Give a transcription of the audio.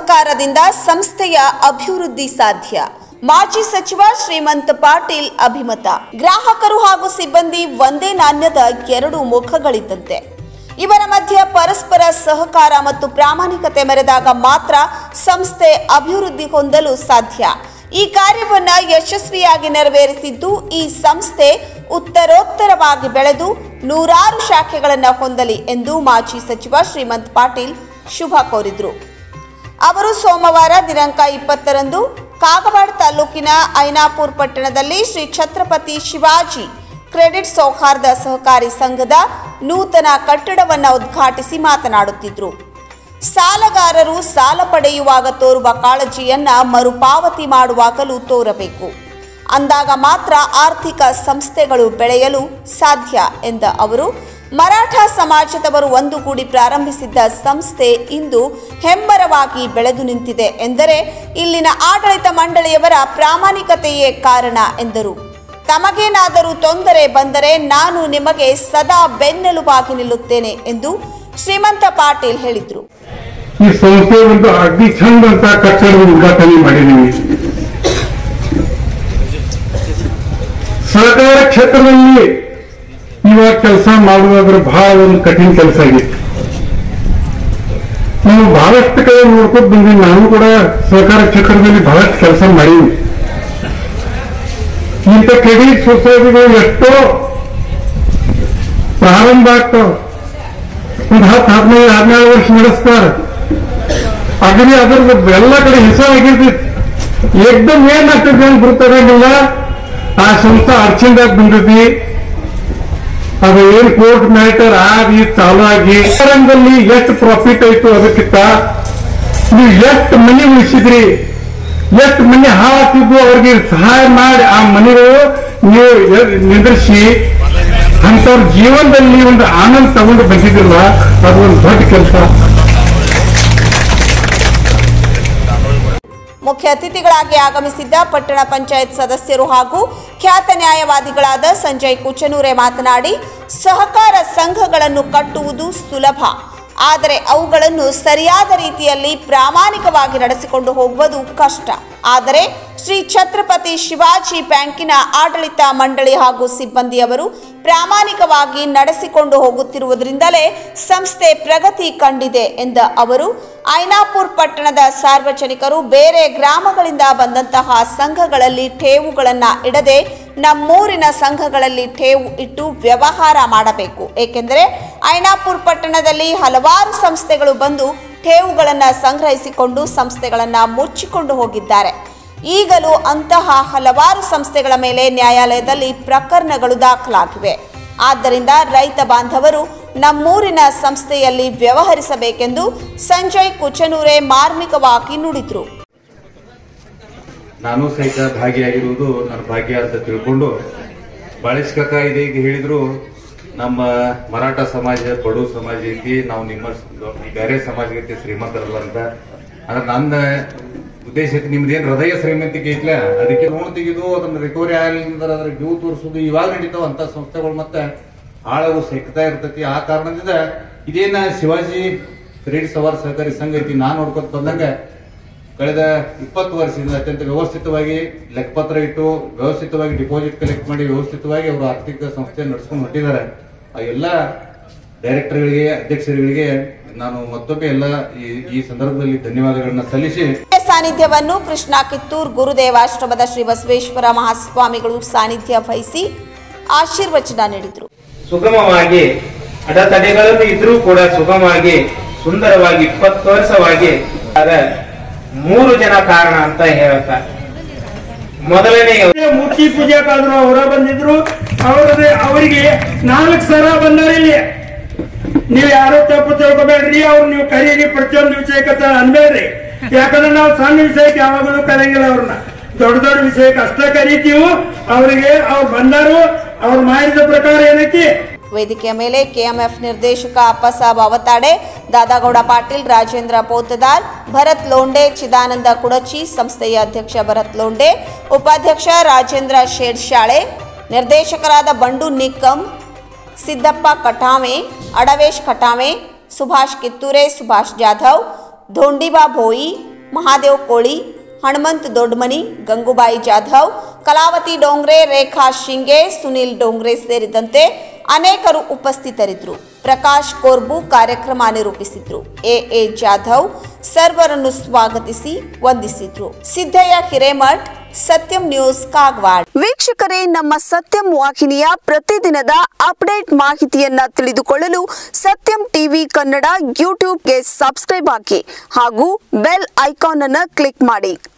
ಸಹಕಾರದಿಂದ ಸಂಸ್ಥೆಯ ಅಭಿವೃದ್ಧಿ ಸಾಧ್ಯ ಮಾಜಿ ಸಚಿವ ಶ್ರೀಮಂತ್ ಪಾಟೀಲ್ ಅಭಿಮತ ಗ್ರಾಹಕರು ಹಾಗೂ ಸಿಬ್ಬಂದಿ ಒಂದೇ ನಾಣ್ಯದ ಎರಡು ಮುಖಗಳಿದ್ದಂತೆ ಇವರ ಮಧ್ಯೆ ಪರಸ್ಪರ ಸಹಕಾರ ಮತ್ತು ಪ್ರಾಮಾಣಿಕತೆ ಮೆರೆದಾಗ ಮಾತ್ರ ಸಂಸ್ಥೆ ಅಭಿವೃದ್ಧಿ ಹೊಂದಲು ಸಾಧ್ಯ ಈ ಕಾರ್ಯವನ್ನ ಯಶಸ್ವಿಯಾಗಿ ನೆರವೇರಿಸಿದ್ದು ಈ ಸಂಸ್ಥೆ ಉತ್ತರೋತ್ತರವಾಗಿ ಬೆಳೆದು ನೂರಾರು ಶಾಖೆಗಳನ್ನು ಹೊಂದಲಿ ಎಂದು ಮಾಜಿ ಸಚಿವ ಶ್ರೀಮಂತ್ ಪಾಟೀಲ್ ಶುಭ ಕೋರಿದ್ರು ಅವರು ಸೋಮವಾರ ದಿನಾಂಕ ಇಪ್ಪತ್ತರಂದು ಕಾಗವಾಡ ತಾಲೂಕಿನ ಐನಾಪುರ್ ಪಟ್ಟಣದಲ್ಲಿ ಶ್ರೀ ಛತ್ರಪತಿ ಶಿವಾಜಿ ಕ್ರೆಡಿಟ್ ಸೌಹಾರ್ದ ಸಹಕಾರಿ ಸಂಘದ ನೂತನ ಕಟ್ಟಡವನ್ನು ಉದ್ಘಾಟಿಸಿ ಮಾತನಾಡುತ್ತಿದ್ದರು ಸಾಲಗಾರರು ಸಾಲ ಪಡೆಯುವಾಗ ತೋರುವ ಕಾಳಜಿಯನ್ನ ಮರುಪಾವತಿ ಮಾಡುವಾಗಲೂ ತೋರಬೇಕು ಅಂದಾಗ ಮಾತ್ರ ಆರ್ಥಿಕ ಸಂಸ್ಥೆಗಳು ಬೆಳೆಯಲು ಸಾಧ್ಯ ಎಂದ ಅವರು ಮರಾಠ ಸಮಾಜದವರು ಒಂದುಗೂಡಿ ಪ್ರಾರಂಭಿಸಿದ್ದ ಸಂಸ್ಥೆ ಇಂದು ಹೆಮ್ಮರವಾಗಿ ಬೆಳೆದು ನಿಂತಿದೆ ಎಂದರೆ ಇಲ್ಲಿನ ಆಡಳಿತ ಮಂಡಳಿಯವರ ಪ್ರಾಮಾಣಿಕತೆಯೇ ಕಾರಣ ಎಂದರು ತಮಗೇನಾದರೂ ತೊಂದರೆ ಬಂದರೆ ನಾನು ನಿಮಗೆ ಸದಾ ಬೆನ್ನೆಲುಬಾಗಿ ನಿಲ್ಲುತ್ತೇನೆ ಎಂದು ಶ್ರೀಮಂತ ಪಾಟೀಲ್ ಹೇಳಿದರು ಈ ಸಂಸ್ಥೆ ಒಂದು ಅಗ್ದಿ ಚಂದ ಅಂತ ಕಟ್ಟಡದ ಉದ್ಘಾಟನೆ ಮಾಡಿದ್ದೀವಿ ಸಹಕಾರ ಕ್ಷೇತ್ರದಲ್ಲಿ ಇವಾಗ ಕೆಲಸ ಮಾಡುವಾದ್ರೆ ಬಹಳ ಒಂದು ಕಠಿಣ ಕೆಲಸ ಆಗಿತ್ತು ನಾವು ಬಹಳಷ್ಟು ಕಡೆ ನೋಡ್ಕೊತ ಬಂದೀವಿ ನಾನು ಕೂಡ ಸಹಕಾರ ಕ್ಷೇತ್ರದಲ್ಲಿ ಬಹಳಷ್ಟು ಕೆಲಸ ಮಾಡೀನಿ ಇಂಥ ಕ್ರೆಡಿಟ್ ಸೊಸೈಟಿಗಳು ಎಷ್ಟೋ ಪ್ರಾರಂಭ ಆಗ್ತಾವ ಒಂದು ಹತ್ತು ಹದಿನೈದು ಹದಿನೇಳು ವರ್ಷ ನಡೆಸ್ತಾರೆ ಅಗ್ನಿ ಅದ್ರದ್ದು ಎಲ್ಲ ಕಡೆ ಹೆಸರು ಆಗಿರ್ತೈತಿ ಏಕ್ದಮ್ ಏನ್ ಆಗ್ತದೆ ಅಂತ ಗೊತ್ತಾಗಂಗಿಲ್ಲ ಆ ಸಂಸ್ಥೆ ಅರ್ಚಿಂದಾಗ ಬಂದೈತಿ ಅದು ಏನ್ ಕೋರ್ಟ್ ಮ್ಯಾಟರ್ ಆಗಿ ಚಾಲು ಆಗಿ ರಂಗದಲ್ಲಿ ಎಷ್ಟು ಪ್ರಾಫಿಟ್ ಆಯ್ತು ಅದಕ್ಕಿಂತ ನೀವು ಎಷ್ಟು ಮನಿ ಉಳಿಸಿದ್ರಿ ಎಷ್ಟು ಮನೆ ಹಾಳಾಗ್ತಿದ್ವು ಅವ್ರಿಗೆ ಸಹಾಯ ಮಾಡಿ ಆ ಮನೆಗಳು ನೀವು ಎ- ನಿಂದ್ರಿಸಿ ಅಂತವ್ರ ಜೀವನದಲ್ಲಿ ಒಂದು ಆನಂದ ತಗೊಂಡು ಬಂದಿದ್ರಲ್ಲ ಅದು ಒಂದು ದೊಡ್ಡ ಕೆಲಸ ಮುಖ್ಯ ಅತಿಥಿಗಳಾಗಿ ಆಗಮಿಸಿದ್ದ ಪಟ್ಟಣ ಪಂಚಾಯತ್ ಸದಸ್ಯರು ಹಾಗೂ ಖ್ಯಾತ ನ್ಯಾಯವಾದಿಗಳಾದ ಸಂಜಯ್ ಕುಚನೂರೆ ಮಾತನಾಡಿ ಸಹಕಾರ ಸಂಘಗಳನ್ನು ಕಟ್ಟುವುದು ಸುಲಭ ಆದರೆ ಅವುಗಳನ್ನು ಸರಿಯಾದ ರೀತಿಯಲ್ಲಿ ಪ್ರಾಮಾಣಿಕವಾಗಿ ನಡೆಸಿಕೊಂಡು ಹೋಗುವುದು ಕಷ್ಟ ಆದರೆ ಶ್ರೀ ಛತ್ರಪತಿ ಶಿವಾಜಿ ಬ್ಯಾಂಕಿನ ಆಡಳಿತ ಮಂಡಳಿ ಹಾಗೂ ಸಿಬ್ಬಂದಿಯವರು ಪ್ರಾಮಾಣಿಕವಾಗಿ ನಡೆಸಿಕೊಂಡು ಹೋಗುತ್ತಿರುವುದರಿಂದಲೇ ಸಂಸ್ಥೆ ಪ್ರಗತಿ ಕಂಡಿದೆ ಎಂದ ಅವರು ಐನಾಪುರ್ ಪಟ್ಟಣದ ಸಾರ್ವಜನಿಕರು ಬೇರೆ ಗ್ರಾಮಗಳಿಂದ ಬಂದಂತಹ ಸಂಘಗಳಲ್ಲಿ ಠೇವುಗಳನ್ನು ಇಡದೆ ನಮ್ಮೂರಿನ ಸಂಘಗಳಲ್ಲಿ ಠೇವು ಇಟ್ಟು ವ್ಯವಹಾರ ಮಾಡಬೇಕು ಏಕೆಂದರೆ ಐನಾಪುರ್ ಪಟ್ಟಣದಲ್ಲಿ ಹಲವಾರು ಸಂಸ್ಥೆಗಳು ಬಂದು ಠೇವುಗಳನ್ನು ಸಂಗ್ರಹಿಸಿಕೊಂಡು ಸಂಸ್ಥೆಗಳನ್ನು ಮುಚ್ಚಿಕೊಂಡು ಹೋಗಿದ್ದಾರೆ ಈಗಲೂ ಅಂತಹ ಹಲವಾರು ಸಂಸ್ಥೆಗಳ ಮೇಲೆ ನ್ಯಾಯಾಲಯದಲ್ಲಿ ಪ್ರಕರಣಗಳು ದಾಖಲಾಗಿವೆ ಆದ್ದರಿಂದ ರೈತ ಬಾಂಧವರು ನಮ್ಮೂರಿನ ಸಂಸ್ಥೆಯಲ್ಲಿ ವ್ಯವಹರಿಸಬೇಕೆಂದು ಸಂಜಯ್ ಕುಚನೂರೆ ಮಾರ್ಮಿಕವಾಗಿ ನುಡಿದರು ನಾನು ಸಹಿತ ಭಾಗಿಯಾಗಿರುವುದು ನನ್ನ ಭಾಗ್ಯ ಅಂತ ತಿಳ್ಕೊಂಡು ಬಾಳಿಸ್ಕಕ್ಕ ಇದೆ ಈಗ ಹೇಳಿದ್ರು ನಮ್ಮ ಮರಾಠ ಸಮಾಜ ಬಡು ಸಮಾಜ ಐತಿ ನಾವು ನಿಮ್ಮ ಬೇರೆ ಸಮಾಜ ಐತಿ ಶ್ರೀಮಂತರಲ್ಲ ಅಂತ ಅಂದ್ರೆ ನನ್ನ ಉದ್ದೇಶ ಐತಿ ನಿಮ್ದೇನ್ ಹೃದಯ ಶ್ರೀಮಂತಿಕೆ ಐತ್ಲ ಅದಕ್ಕೆ ಲೋನ್ ತೆಗೆದು ಅದನ್ನ ರಿಕವರಿ ಆಗಲಿಲ್ಲ ಅದ್ರ ಡ್ಯೂ ತೋರಿಸೋದು ಇವಾಗ ನಡೀತಾವ ಅಂತ ಸಂಸ್ಥೆಗಳು ಮತ್ತೆ ಆಳವು ಸಿಗ್ತಾ ಇರ್ತೈತಿ ಆ ಕಾರಣದಿಂದ ಇದೇನ ಶಿವಾಜಿ ಕ್ರೆಡಿಟ್ ಸವಾರ್ ಸಹಕಾರಿ ಸಂಘ ಐತಿ ನಾನ್ ನೋಡ್ಕೊತ ಬಂದಂಗ ಕಳೆದ ಇಪ್ಪತ್ತು ವರ್ಷದಿಂದ ಅತ್ಯಂತ ವ್ಯವಸ್ಥಿತವಾಗಿ ಲೆಕ್ಕಪತ್ರ ಇಟ್ಟು ವ್ಯವಸ್ಥಿತವಾಗಿ ಡಿಪಾಸಿಟ್ ಕಲೆಕ್ಟ್ ಮಾಡಿ ವ್ಯವಸ್ಥಿತವಾಗಿ ಅವರು ಆರ್ಥಿಕ ಸಂಸ್ಥೆ ನಡೆಸ್ಕೊಂಡು ಹೊಟ್ಟಿದ್ದಾರೆ ಆ ಎಲ್ಲ ಡೈರೆಕ್ಟರ್ಗಳಿಗೆ ಅಧ್ಯಕ್ಷರುಗಳಿಗೆ ನಾನು ಮತ್ತೊಮ್ಮೆ ಎಲ್ಲ ಈ- ಈ ಸಂದರ್ಭದಲ್ಲಿ ಧನ್ಯವಾದಗಳನ್ನ ಸಲ್ಲಿಸಿ ಮುಖ್ಯ ಸಾನ್ನಿಧ್ಯವನ್ನು ಕೃಷ್ಣ ಕಿತ್ತೂರ್ ಗುರುದೇವಾಶ್ರಮದ ಶ್ರೀ ಬಸವೇಶ್ವರ ಮಹಾಸ್ವಾಮಿಗಳು ಸಾನ್ನಿಧ್ಯ ವಹಿಸಿ ಆಶೀರ್ವಚನ ನೀಡಿದರು ಸುಗಮವಾಗಿ ಅಡೆತಡೆಗಳನ್ನು ಇದ್ರೂ ಕೂಡ ಸುಗಮವಾಗಿ ಸುಂದರವಾಗಿ ಇಪ್ಪತ್ತು ವರ್ಷವಾಗಿ ಅದ ಮೂರು ಜನ ಕಾರಣ ಅಂತ ಹೇಳ್ತಾರೆ ಮೊದಲನೇ ಮೂರ್ತಿ ಪೂಜೆಗಾದ್ರು ಅವರ ಬಂದಿದ್ರು ಅವ್ರದೇ ಅವರಿಗೆ ನಾಲ್ಕು ಸರ ಬಂದಾರ ಇಲ್ಲಿ ನೀವು ಯಾರೋ ತಪ್ಪು ತಿಳ್ಕೊಬೇಡ್ರಿ ಅವ್ರು ನೀವು ಕರೀರಿ ಪ್ರತಿಯೊಂದು ವಿಷಯಕ್ಕೆ ಅನ್ಬೇಡ್ರಿ ಯಾಕಂದ್ರೆ ನಾವು ಸಣ್ಣ ವಿಷಯಕ್ಕೆ ಯಾವಾಗಲೂ ಕರೆಯಂಗಿಲ್ಲ ಅವ್ರನ್ನ ದೊಡ್ಡ ದೊಡ್ಡ ವಿಷಯಕ್ಕೆ ಅಷ್ಟೇ ಕರಿತೀವಿ ಅವರಿಗೆ ಅವ್ರು ಬಂದರು ಅವ್ರು ಮಾಡಿದ ಪ್ರಕಾರ ಏನೈತಿ ವೇದಿಕೆಯ ಮೇಲೆ ಕೆಎಂಎಫ್ ನಿರ್ದೇಶಕ ಅಪ್ಪಸಾಬ್ ಅವತಾಡೆ ದಾದಾಗೌಡ ಪಾಟೀಲ್ ರಾಜೇಂದ್ರ ಪೋತದಾರ್ ಭರತ್ ಲೋಂಡೆ ಚಿದಾನಂದ ಕುಡಚಿ ಸಂಸ್ಥೆಯ ಅಧ್ಯಕ್ಷ ಭರತ್ ಲೋಂಡೆ ಉಪಾಧ್ಯಕ್ಷ ರಾಜೇಂದ್ರ ಶೇಡ್ಶಾಳೆ ನಿರ್ದೇಶಕರಾದ ಬಂಡು ನಿಕ್ಕಂ ಸಿದ್ದಪ್ಪ ಕಟಾವೆ ಅಡವೇಶ್ ಕಟಾವೆ ಸುಭಾಷ್ ಕಿತ್ತೂರೆ ಸುಭಾಷ್ ಜಾಧವ್ ಧೋಂಡಿಬಾ ಭೋಯಿ ಮಹಾದೇವ್ ಕೋಳಿ ಹನುಮಂತ್ ದೊಡ್ಮನಿ ಗಂಗೂಬಾಯಿ ಜಾಧವ್ ಕಲಾವತಿ ಡೋಂಗ್ರೆ ರೇಖಾ ಶಿಂಗೆ ಸುನಿಲ್ ಡೋಂಗ್ರೆ ಸೇರಿದಂತೆ ಅನೇಕರು ಉಪಸ್ಥಿತರಿದ್ದರು ಪ್ರಕಾಶ್ ಕೋರ್ಬು ಕಾರ್ಯಕ್ರಮ ನಿರೂಪಿಸಿದ್ರು ಎ ಎ ಜಾಧವ್ ಸರ್ವರನ್ನು ಸ್ವಾಗತಿಸಿ ವಂದಿಸಿದ್ರು ಸಿದ್ದಯ್ಯ ಹಿರೇಮಠ್ ಸತ್ಯಂ ನ್ಯೂಸ್ ಕಾಗವಾಡ್ ವೀಕ್ಷಕರೇ ನಮ್ಮ ಸತ್ಯಂ ವಾಹಿನಿಯ ಪ್ರತಿದಿನದ ಅಪ್ಡೇಟ್ ಮಾಹಿತಿಯನ್ನ ತಿಳಿದುಕೊಳ್ಳಲು ಸತ್ಯಂ ಟಿವಿ ಕನ್ನಡ ಯೂಟ್ಯೂಬ್ಗೆ ಸಬ್ಸ್ಕ್ರೈಬ್ ಹಾಕಿ ಹಾಗೂ ಬೆಲ್ ಐಕಾನ್ ಅನ್ನು ಕ್ಲಿಕ್ ಮಾಡಿ